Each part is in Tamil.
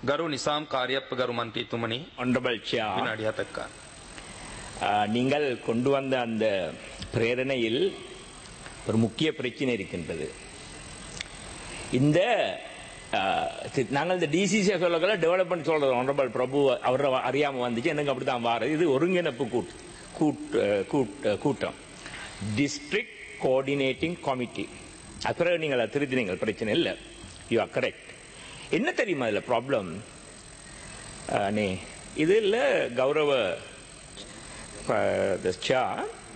ගරු නිසාම් කාර්යප්ප ගරු මන්ත්‍රීතුමනි honorable chair විනාඩි හතක් ගන්න. ஆஹ், நீங்கள் கொண்டு வந்த அந்த பிரேரணையில் ஒரு முக்கிய பிரச்சனை இருக்கின்றது இந்த ஆஹ், தி- நாங்கள் இந்த டிசிசியை சொல்லக்கல டெவலப்மெண்ட் சொல்றது honorable பிரபு அவர் அறியாம வந்துச்சு எனக்கு அப்படித்தான் வாரது இது ஒருங்கிணைப்பு கூட் கூட் அஹ், கூட் அஹ், கூட்டம் டிஸ்ட்ரிக்ட் கோஆர்டினேட்டிங் கமிட்டி அப்புறம் நீங்கள் அதை திருத்தினீங்க பிரச்சனை இல்லை யூ ஆர் கரெக்ட் என்ன தெரியுமா இதுல ப்ராப்ளம் நீ இது இல்ல கௌரவ அஹ், the chair,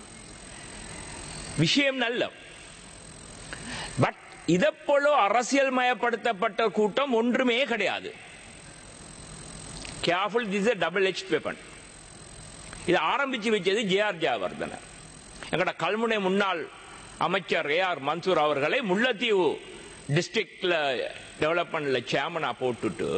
விஷயம் நல்ல பட் இதப்போல அரசியல் மயப்படுத்தப்பட்ட கூட்டம் ஒன்றுமே கிடையாது careful this double H weapon இதை ஆரம்பிச்சு வச்சது ஜே ஆர் ஜெயவர்தன எங்கட கல்முனை முன்னாள் அமைச்சர் ஏ ஆர் மன்சூர் அவர்களை முல்லைத்தீவு டிஸ்ட்ரிக்ட்ல டெவலப்மெண்ட்ல சேர்மனா போட்டுட்டு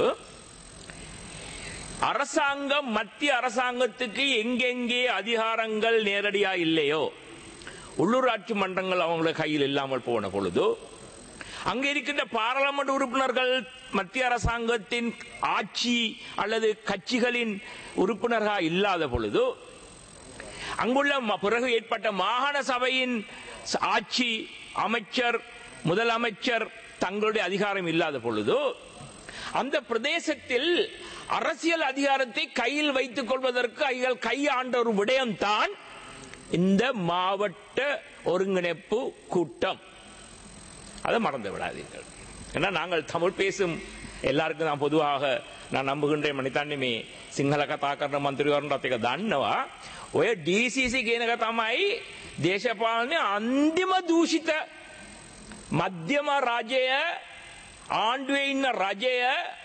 அரசாங்கம் மத்திய அரசாங்கத்துக்கு எங்கெங்கே அதிகாரங்கள் நேரடியா இல்லையோ உள்ளூராட்சி மன்றங்கள் அவங்கள கையில் இல்லாமல் போன பொழுது அங்க இருக்கின்ற பாராளுமன்ற உறுப்பினர்கள் மத்திய அரசாங்கத்தின் ஆட்சி அல்லது கட்சிகளின் உறுப்பினர்களாக இல்லாத பொழுது அங்குள்ள ம- பிறகு ஏற்பட்ட மாகாண சபையின் ச- ஆட்சி அமைச்சர் முதலமைச்சர் தங்களுடைய அதிகாரம் இல்லாத பொழுது அந்த பிரதேசத்தில் அரசியல் அதிகாரத்தை கையில் வைத்துக் கொள்வதற்கு அவர்கள் கையாண்ட ஒரு விடயம்தான் இந்த மாவட்ட ஒருங்கிணைப்பு கூட்டம் அதை மறந்து விடாதீர்கள் ஏன்னா நாங்கள் தமிழ் பேசும் எல்லாருக்கும் நான் பொதுவாக நான் நம்புகின்றேன் මනිතන්නේ සිංහල කතා කරන මන්ත්‍රීවරුන්ටත් එක දන්නවා ඔය DCC කියන එක තමයි දේශපාලනයේ අන්තිම දූෂිත මධ්‍යම රජය ආණ්ඩුවේ ඉන්න රජය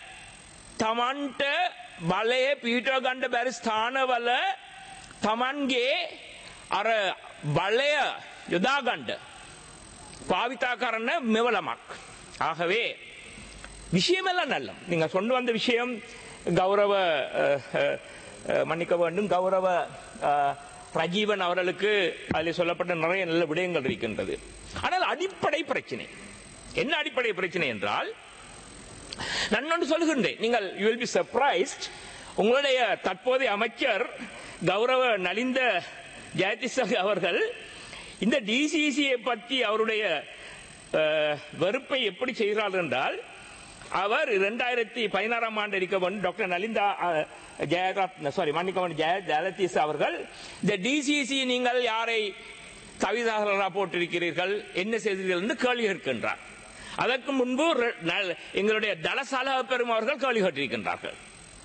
තමන්ට බලය පීටව ගන්න බැරි ස්ථානවල තමන්ගේ අර බලය යොදා ගන්න பாவித்தா காரண மெவலமாக் ஆகவே விஷயமெல்லாம் நல்ல நீங்க சொன்ன வந்த விஷயம் கௌரவ அஹ், அஹ், அஹ், மன்னிக்க வேண்டும் கௌரவ அஹ், ரஜீவன் அவர்களுக்கு அதில் சொல்லப்பட்ட நிறைய நல்ல விடயங்கள் இருக்கின்றது ஆனால் அடிப்படை பிரச்சனை என்ன அடிப்படை பிரச்சனை என்றால் நான் ஒன்று சொல்லுகின்றேன் நீங்கள் யூ வில் பி சர்ப்ரைஸ்ட் உங்களுடைய தற்போதைய அமைச்சர் கௌரவ நலிந்த ஜெயதிச அவர்கள் இந்த டிசிசியை பற்றி அவருடைய அஹ், வெறுப்பை எப்படி செய்கிறார் என்றால் அவர் இரண்டாயிரத்தி பதினாறாம் ஆண்டு இருக்கவன் டாக்டர் நலிந்தா அஹ், ஜெயரத்ன சாரி மன்னிக்கவன் ஜெய ஜெயலதீஸ் அவர்கள் இந்த டிசிசி நீங்கள் யாரை தவிதாரராக போட்டிருக்கிறீர்கள் என்ன செய்தீர்கள் என்று கேள்வி கேட்கின்றார் அதற்கு முன்பு ரெ- ந- எங்களுடைய தலசால பெரும் அவர்கள் கேள்வி கேட்டிருக்கின்றார்கள்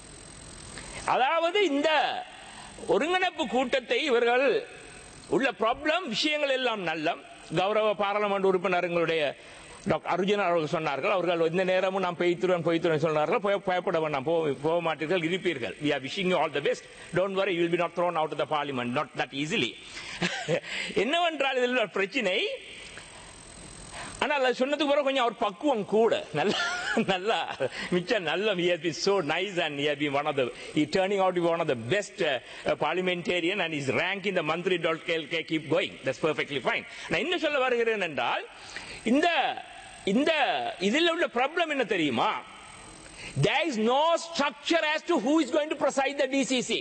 அதாவது இந்த ஒருங்கிணைப்பு கூட்டத்தை இவர்கள் உள்ள ப்ராப்ளம் விஷயங்கள் எல்லாம் நல்ல கௌரவ பாராளுமன்ற உறுப்பினர்களுடைய டாக்டர் அர்ஜுன் அவர்கள் சொன்னார்கள் அவர்கள் எந்த நேரமும் நான் பெய்த்துறேன் பெய்த்துறேன் சொன்னார்கள் போய் பயப்பட வேண்டாம் போக போக மாட்டீர்கள் இருப்பீர்கள் we are wishing you all the best don't worry you will be not thrown out of the parliament not that easily என்னவென்றால் இதில் ஒரு பிரச்சனை ஆனால் அது சொன்னதுக்கு பிறகு கொஞ்சம் அவர் பக்குவம் கூட நல்ல நல்லா மிச்சம் நல்ல he has been so nice and he has been one of the he turning out to be one of the best uh, uh, parliamentarian and his rank in the monthly dot keep going that's perfectly fine நான் என்ன சொல்ல வருகிறேன் என்றால் இந்த இந்த இதில் உள்ள ப்ராப்ளம் என்ன தெரியுமா there is no structure as to who is going to preside the DCC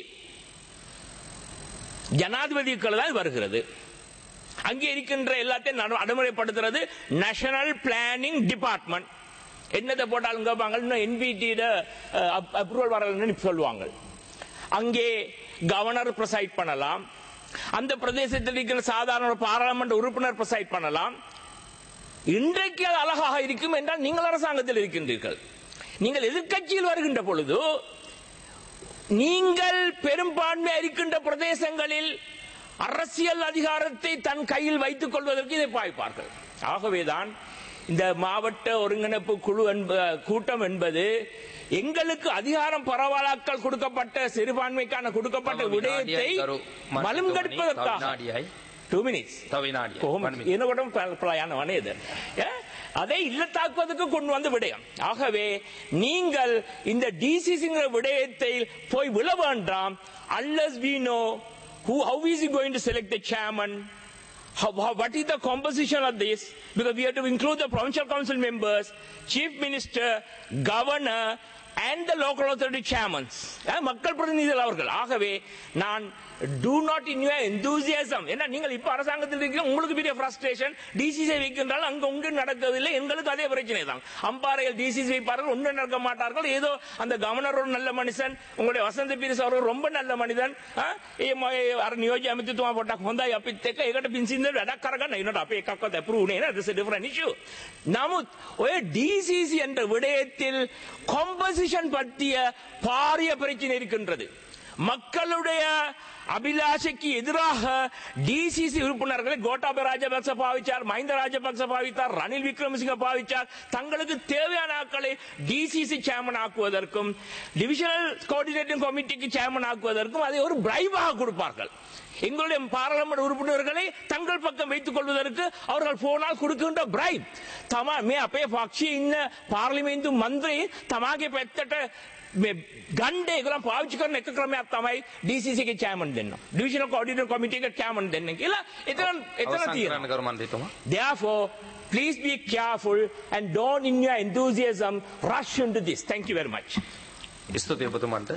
ஜனாதிபதிக்குள்ள தான் வருகிறது அங்கே இருக்கின்ற எல்லாத்தையும் நட- நடைமுறைப்படுத்துறது நேஷனல் பிளானிங் டிபார்ட்மெண்ட் என்னத்தை போட்டாலும் கேட்பாங்க இன்னும் என்பிடியோட அப்ரூவல் வரலன்னு சொல்லுவாங்க அங்கே கவர்னர் ப்ரொசைட் பண்ணலாம் அந்த பிரதேசத்தில் இருக்கிற சாதாரண பாராளுமன்ற உறுப்பினர் ப்ரொசைட் பண்ணலாம் இன்றைக்கு அது அழகாக இருக்கும் என்றால் நீங்கள் அரசாங்கத்தில் இருக்கின்றீர்கள் நீங்கள் எதிர்க்கட்சியில் வருகின்ற பொழுது நீங்கள் பெரும்பான்மை இருக்கின்ற பிரதேசங்களில் அரசியல் அதிகாரத்தை தன் கையில் வைத்துக் கொள்வதற்கு இதை பாய்ப்பார்கள் ஆகவேதான் இந்த மாவட்ட ஒருங்கிணைப்பு குழு என்ப கூட்டம் என்பது எங்களுக்கு அதிகாரம் பரவலாக்கல் கொடுக்கப்பட்ட சிறுபான்மைக்கான கொடுக்கப்பட்ட තව விடயத்தை විනාඩියයි ගරු මන්ත්‍රීතුමනි, තව மலுங்கடிப்பதற்காக විනාඩියයි. டூ மினிட்ஸ் තව විනාඩියක්. One කොහොම minute. එනකොටම පලයන වනේද ඈ? அதை இல்லத்தாக்குவதற்கு கொண்டு வந்த விடயம் ஆகவே நீங்கள் இந்த டிசிசிங்கிற விடயத்தை போய் விழ வேண்டாம் unless we know who how is he going to select the chairman how, how, what is the composition of this because we have to include the provincial council members chief minister governor and the local authority chairmen அஹ், மக்கள் பிரதிநிதிகள் அவர்கள் ஆகவே நான் do not in your enthusiasm ஏன்னா நீங்கள் இப்ப அரசாங்கத்தில் இருக்கிற உங்களுக்கு பெரிய frustration டிசிசி வைக்கின்றால் அங்க உங்க நடக்கவில்லை எங்களுக்கு அதே பிரச்சனை தான் அம்பாறையில் டிசிசி வைப்பார்கள் ஒன்றும் நடக்க மாட்டார்கள் ஏதோ அந்த கவர்னர் ஒரு நல்ல மனுஷன் உங்களுடைய வசந்த பீரிஸ் அவர்கள் ரொம்ப நல்ல மனிதன் அஹ், ඒ මගේ අර නියෝජ්‍ය ඇමතිතුමා පොඩ්ඩක් හොඳයි අපිත් එක්ක ඒකට පින්සින්ද වැඩක් කරගන්න ඊනට අපේ එකක්වත් ඇප්‍රූව් නේ නේද that's a different issue නමුත් ඔය DCC என்ற விடயத்தில் காம்போசிஷன் பற்றிய பாரிய பிரச்சனை இருக்கின்றது மக்களுடைய அபிலாஷைக்கு எதிராக டிசிசி உறுப்பினர்களை கோட்டாபய ராஜபக்ச பாவிச்சார் மஹிந்த ராஜபக்ச பாவித்தார் ரணில் விக்ரமசிங்க பாவிச்சார் தங்களுக்கு தேவையான ஆட்களை டிசிசி சேர்மன் ஆக்குவதற்கும் டிவிஷனல் கோஆர்டினேட்டிங் கமிட்டிக்கு சேர்மன் ஆக்குவதற்கும் அதை ஒரு பிரைவாக கொடுப்பார்கள் எங்களுடைய பாராளுமன்ற உறுப்பினர்களை தங்கள் பக்கம் வைத்துக் கொள்வதற்கு அவர்கள் போனால் கொடுக்கின்ற பிரைப் තමා මේ අපේ පක්ෂයේ ඉන්න පාර්ලිමේන්තු මන්ත්‍රී තමාගේ පැත්තට මේ ගණ්ඩේ ඒගොල්ලන් පාවිච්චි කරන එක ක්‍රමයක් තමයි DCC එකේ චෑමන් දෙන්න. ඩිවිෂනල් කෝඩිනේටර් කමිටි එකේ චෑමන් දෙන්න කියලා එතන එතන අවසන් තියෙනවා. කරන්න ගරු මන්ත්‍රීතුමා. Therefore, please be careful and don't in your enthusiasm rush into this. Thank you very much. ස්තුතියි ඔබතුමන්ට